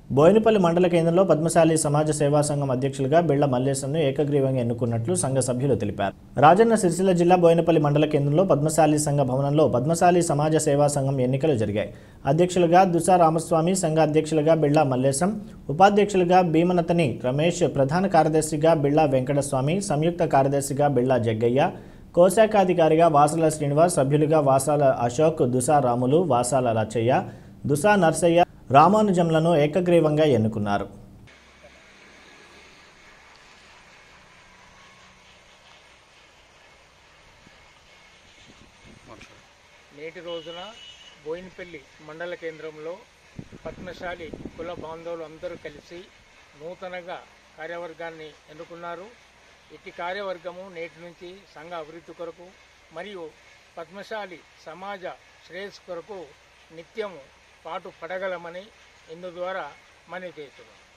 బోయినపల్లి మండల కేంద్రంలో పద్మశాలి సమాజ సేవా సంఘం అధ్యక్షులుగా బిళ్ల మల్లేశంను ఏకగ్రీవంగా ఎన్నుకున్నట్లు సంఘ సభ్యులు తెలిపారు రాజన్న సిరిసిల్ల జిల్లా బోయినపల్లి మండల కేంద్రంలో పద్మశాలి సంఘ భవనంలో పద్మశాలి సమాజ సేవా సంఘం ఎన్నికలు జరిగాయి అధ్యక్షులుగా దుసా రామస్వామి సంఘ అధ్యక్షులుగా బిళ్ల మల్లేశం ఉపాధ్యక్షులుగా భీమనతని రమేష్ ప్రధాన కార్యదర్శిగా బిళ్ల వెంకటస్వామి సంయుక్త కార్యదర్శిగా బిళ్ల జగ్గయ్య కోశాఖాధికారిగా వాసాల శ్రీనివాస్ సభ్యులుగా వాసాల అశోక్ దుసా రాములు వాసాల లచ్చయ్య దుసా నర్సయ్య రామానుజంలను ఏకగ్రీవంగా ఎన్నుకున్నారు నేటి రోజున బోయినపల్లి మండల కేంద్రంలో పద్మశాలి కుల బాంధవులు అందరూ కలిసి నూతనంగా కార్యవర్గాన్ని ఎన్నుకున్నారు ఇట్టి కార్యవర్గము నేటి నుంచి సంఘ అభివృద్ధి కొరకు మరియు పద్మశాలి సమాజ శ్రేయస్సు కొరకు నిత్యము పాటు పడగలమని ఇందు ద్వారా మనవి చేస్తున్నాం